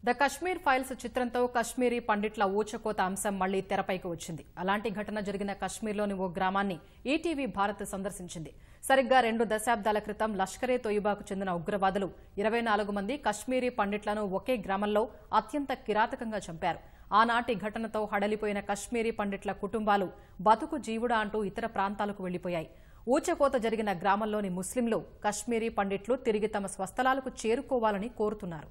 the Kashmir files చిత్రంతో కశ్మీరీ పండిట్ల ఊచకోత అంశం మళ్లీ తెరపైకి వచ్చింది అలాంటి ఘటన జరిగిన కశ్మీర్లోని ఓ గ్రామాన్ని ఈటీవీ భారత్ సందర్శించింది సరిగ్గా రెండు దశాబ్దాల క్రితం లష్కరే తొయిబాకు చెందిన ఉగ్రవాదులు ఇరవై నాలుగు మంది కశ్మీరీ పండిట్లను ఒకే గ్రామంలో అత్యంత కిరాతకంగా చంపారు ఆనాటి ఘటనతో హడలిపోయిన కశ్మీరీ పండిట్ల కుటుంబాలు బతుకు జీవుడా అంటూ ఇతర ప్రాంతాలకు వెళ్లిపోయాయి ఊచకోత జరిగిన గ్రామంలోని ముస్లింలు కశ్మీరీ పండిట్లు తిరిగి తమ స్వస్థలాలకు చేరుకోవాలని కోరుతున్నారు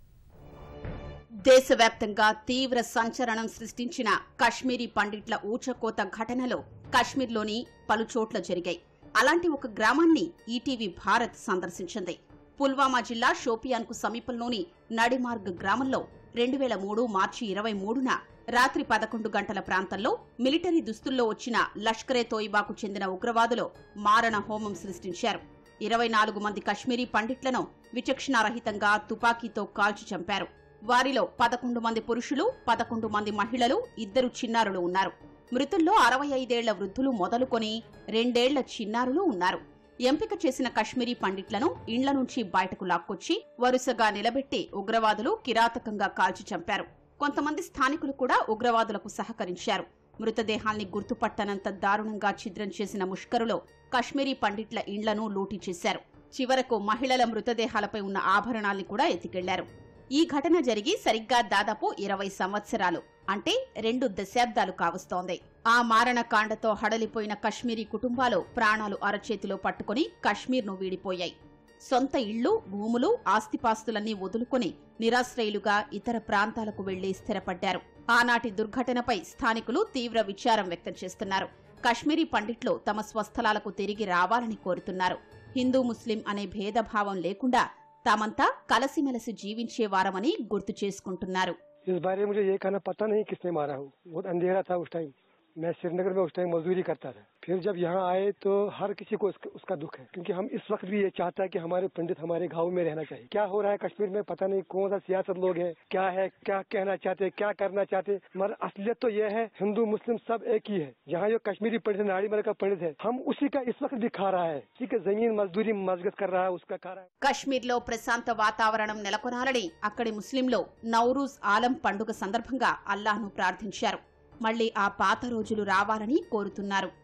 దేశవ్యాప్తంగా తీవ్ర సంచలనం సృష్టించిన కశ్మీరీ పండిట్ల ఊచకోత ఘటనలు కశ్మీర్లోని పలు చోట్ల జరిగాయి అలాంటి ఒక గ్రామాన్ని ఈటీవీ భారత్ సందర్శించింది పుల్వామా జిల్లా షోపియాన్కు సమీపంలోని నడిమార్గ్ గ్రామంలో రెండు వేల మూడు మార్చి ఇరవై మూడున రాత్రి పదకొండు గంటల ప్రాంతంలో మిలిటరీ దుస్తుల్లో వచ్చిన లష్కరే తోయిబాకు చెందిన ఉగ్రవాదులు మారణ హోమం సృష్టించారు ఇరవై నాలుగు మంది కశ్మీరీ పండిట్లను విచక్షణారహితంగా తుపాకీతో కాల్చి చంపారు వారిలో పదకొండు మంది పురుషులు పదకొండు మంది మహిళలు ఇద్దరు చిన్నారులు ఉన్నారు మృతుల్లో అరవై ఐదేళ్ల వృద్ధులు మొదలుకొని రెండేళ్ల చిన్నారులు ఉన్నారు ఎంపిక చేసిన కశ్మీరీ పండిట్లను ఇండ్ల నుంచి బయటకు లాక్కొచ్చి వరుసగా నిలబెట్టి ఉగ్రవాదులు కిరాతకంగా కాల్చి చంపారు కొంతమంది స్థానికులు కూడా ఉగ్రవాదులకు సహకరించారు మృతదేహాల్ని గుర్తుపట్టనంత దారుణంగా ఛిద్రం చేసిన ముష్కరులో కశ్మీరీ పండిట్ల ఇండ్లను లూటీ చేశారు చివరకు మహిళల మృతదేహాలపై ఉన్న ఆభరణాల్ని కూడా ఎత్తికెళ్లారు ఈ ఘటన జరిగి సరిగ్గా దాదాపు ఇరవై సంవత్సరాలు అంటే రెండు దశాబ్దాలు కావస్తోంది ఆ మారణకాండతో హడలిపోయిన కశ్మీరీ కుటుంబాలు ప్రాణాలు అరచేతిలో పట్టుకుని కశ్మీర్ను వీడిపోయాయి సొంత ఇళ్లు భూములు ఆస్తిపాస్తులన్నీ వదులుకొని నిరాశ్రయులుగా ఇతర ప్రాంతాలకు వెళ్లి స్థిరపడ్డారు ఆనాటి దుర్ఘటనపై స్థానికులు తీవ్ర విచారం వ్యక్తం చేస్తున్నారు కశ్మీరీ పండిట్లు తమ స్వస్థలాలకు తిరిగి రావాలని కోరుతున్నారు హిందూ ముస్లిం అనే భేదభావం లేకుండా తామంతా కలసిమెలసి జీవించేవారమని గుర్తు చేసుకుంటున్నారు इस बारे में मुझे ये कहना पता नहीं किसने मारा हो बहुत अंधेरा था उस टाइम मैं श्रीनगर में उस टाइम मजदूरी करता था फिर जब यहाँ आए तो हर किसी को उसका, उसका दुख है क्योंकि हम इस वक्त भी ये चाहता है कि हमारे पंडित हमारे गांव में रहना चाहिए क्या हो रहा है कश्मीर में पता नहीं कौन सा सियासत लोग हैं क्या है क्या कहना चाहते हैं क्या करना चाहते हैं मगर असलियत तो यह है हिंदू मुस्लिम सब एक ही है यहाँ जो कश्मीरी पंडित नाड़ी मर का पंडित है हम उसी का इस वक्त भी खा रहा है उसी का जमीन मजदूरी मजगत कर रहा है उसका खा रहा है కశ్మీర్లో ప్రశాంత వాతావరణం నెలకొనాలని అక్కడి ముస్లింలు నౌరూజ్ ఆలం పండుగ సందర్భంగా అల్లాహ్ను ప్రార్థించారు మళ్లీ ఆ పాత రోజులు రావాలని కోరుతున్నారు